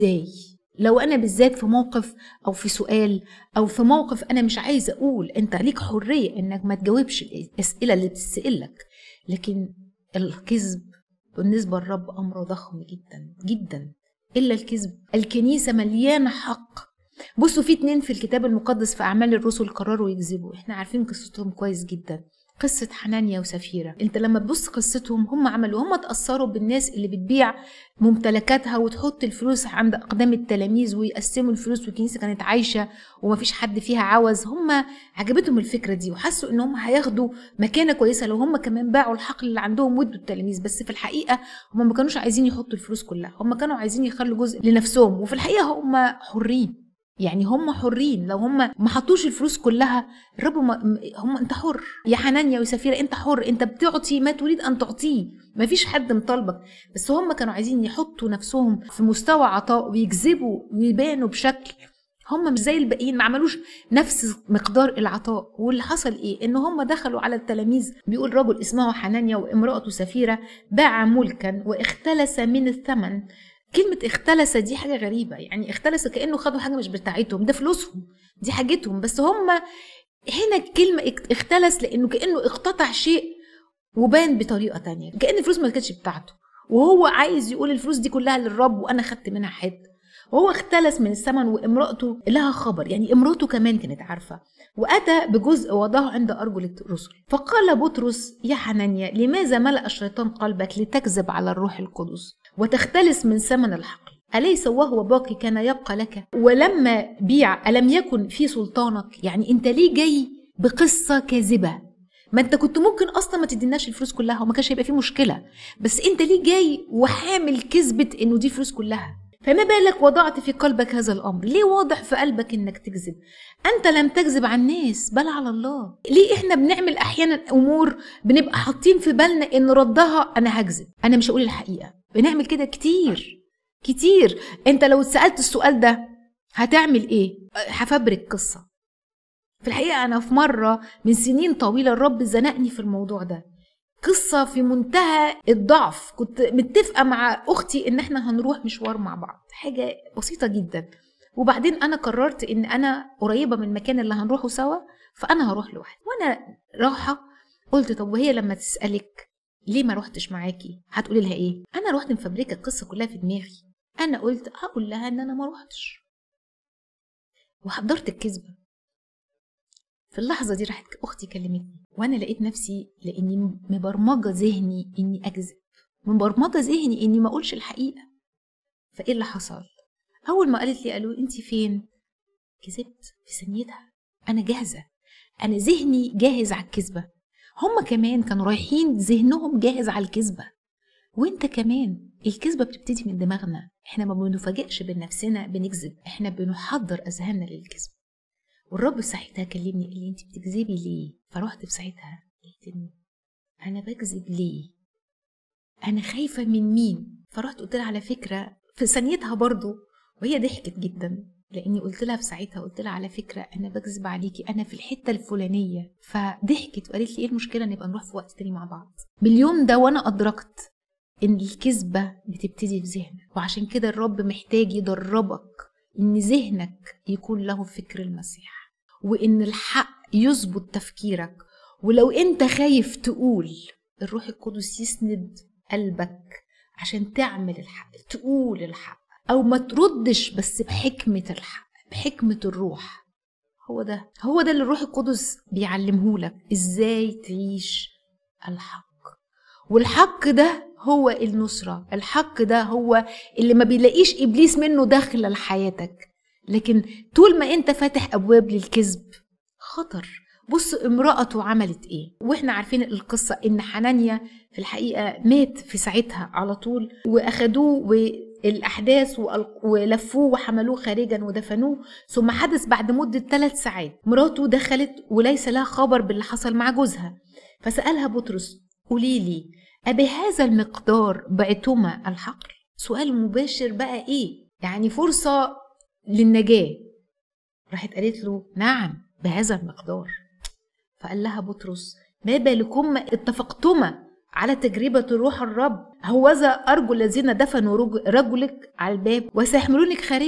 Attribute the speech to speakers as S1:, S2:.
S1: ازاي لو انا بالذات في موقف او في سؤال او في موقف انا مش عايزه اقول انت ليك حريه انك ما تجاوبش الاسئله اللي بتسالك لكن الكذب بالنسبه للرب امر ضخم جدا جدا الا الكذب الكنيسه مليانه حق بصوا في اتنين في الكتاب المقدس في اعمال الرسل قرروا يكذبوا احنا عارفين قصتهم كويس جدا قصة حنانيا وسفيرة انت لما تبص قصتهم هم عملوا هم تأثروا بالناس اللي بتبيع ممتلكاتها وتحط الفلوس عند أقدام التلاميذ ويقسموا الفلوس والكنيسة كانت عايشة ومفيش حد فيها عوز هم عجبتهم الفكرة دي وحسوا ان هم هياخدوا مكانة كويسة لو هم كمان باعوا الحقل اللي عندهم وادوا التلاميذ بس في الحقيقة هم ما كانوش عايزين يحطوا الفلوس كلها هم كانوا عايزين يخلوا جزء لنفسهم وفي الحقيقة هم حرين يعني هم حرين لو هم ما حطوش الفلوس كلها الرب ما هم انت حر يا حنانيا وسفيرة انت حر انت بتعطي ما تريد ان تعطيه ما فيش حد مطالبك بس هم كانوا عايزين يحطوا نفسهم في مستوى عطاء ويجذبوا ويبانوا بشكل هم مش زي الباقيين ما عملوش نفس مقدار العطاء واللي حصل ايه ان هم دخلوا على التلاميذ بيقول رجل اسمه حنانيا وامرأته سفيرة باع ملكا واختلس من الثمن كلمة اختلس دي حاجة غريبة يعني اختلس كأنه خدوا حاجة مش بتاعتهم ده فلوسهم دي حاجتهم بس هم هنا الكلمة اختلس لأنه كأنه اقتطع شيء وبان بطريقة تانية كأن الفلوس ما كانتش بتاعته وهو عايز يقول الفلوس دي كلها للرب وأنا خدت منها حتة وهو اختلس من الثمن وامرأته لها خبر يعني امرأته كمان كانت عارفة وأتى بجزء وضعه عند أرجل الرسل فقال بطرس يا حنانيا لماذا ملأ الشيطان قلبك لتكذب على الروح القدس وتختلس من ثمن الحقل أليس وهو باقي كان يبقى لك ولما بيع ألم يكن في سلطانك يعني أنت ليه جاي بقصة كاذبة ما انت كنت ممكن اصلا ما تديناش الفلوس كلها وما كانش هيبقى في مشكله بس انت ليه جاي وحامل كذبه انه دي فلوس كلها فما بالك وضعت في قلبك هذا الامر ليه واضح في قلبك انك تكذب انت لم تكذب على الناس بل على الله ليه احنا بنعمل احيانا امور بنبقى حاطين في بالنا ان ردها انا هكذب انا مش هقول الحقيقه بنعمل كده كتير كتير انت لو اتسالت السؤال ده هتعمل ايه هفبرك قصه في الحقيقه انا في مره من سنين طويله الرب زنقني في الموضوع ده قصه في منتهى الضعف كنت متفقه مع اختي ان احنا هنروح مشوار مع بعض حاجه بسيطه جدا وبعدين انا قررت ان انا قريبه من المكان اللي هنروحه سوا فانا هروح لوحدي وانا رايحه قلت طب وهي لما تسالك ليه ما روحتش معاكي هتقولي لها ايه انا روحت مفبركه القصه كلها في دماغي انا قلت هقول لها ان انا ما روحتش وحضرت الكذبه في اللحظه دي راحت اختي كلمتني وانا لقيت نفسي لاني مبرمجه ذهني اني اكذب مبرمجه ذهني اني ما اقولش الحقيقه فايه اللي حصل اول ما قالت لي قالوا انت فين كذبت في ثانيتها انا جاهزه انا ذهني جاهز على الكذبه هما كمان كانوا رايحين ذهنهم جاهز على الكذبة وانت كمان الكذبة بتبتدي من دماغنا احنا ما بنفاجئش بنفسنا بنكذب احنا بنحضر اذهاننا للكذب والرب ساعتها كلمني قال لي انت بتكذبي ليه فرحت في ساعتها قلت له انا بكذب ليه انا خايفة من مين فرحت قلت لها على فكرة في ثانيتها برضو وهي ضحكت جدا لاني قلت لها في ساعتها قلت لها على فكره انا بكذب عليكي انا في الحته الفلانيه فضحكت وقالت لي ايه المشكله نبقى نروح في وقت تاني مع بعض باليوم ده وانا ادركت ان الكذبه بتبتدي في ذهنك وعشان كده الرب محتاج يدربك ان ذهنك يكون له فكر المسيح وان الحق يظبط تفكيرك ولو انت خايف تقول الروح القدس يسند قلبك عشان تعمل الحق تقول الحق او ما تردش بس بحكمه الحق بحكمه الروح هو ده هو ده اللي الروح القدس بيعلمهولك ازاي تعيش الحق والحق ده هو النصرة الحق ده هو اللي ما بيلاقيش إبليس منه داخل لحياتك لكن طول ما انت فاتح أبواب للكذب خطر بص امرأته عملت ايه واحنا عارفين القصة ان حنانيا في الحقيقة مات في ساعتها على طول واخدوه الأحداث ولفوه وحملوه خارجا ودفنوه ثم حدث بعد مدة ثلاث ساعات مراته دخلت وليس لها خبر باللي حصل مع جوزها فسألها بطرس قولي لي أبهذا المقدار بعتما الحقل سؤال مباشر بقى إيه يعني فرصة للنجاة راحت قالت له نعم بهذا المقدار فقال لها بطرس ما بالكما اتفقتما على تجربة روح الرب هوذا أرجو الذين دفنوا رجلك على الباب وسيحملونك خارج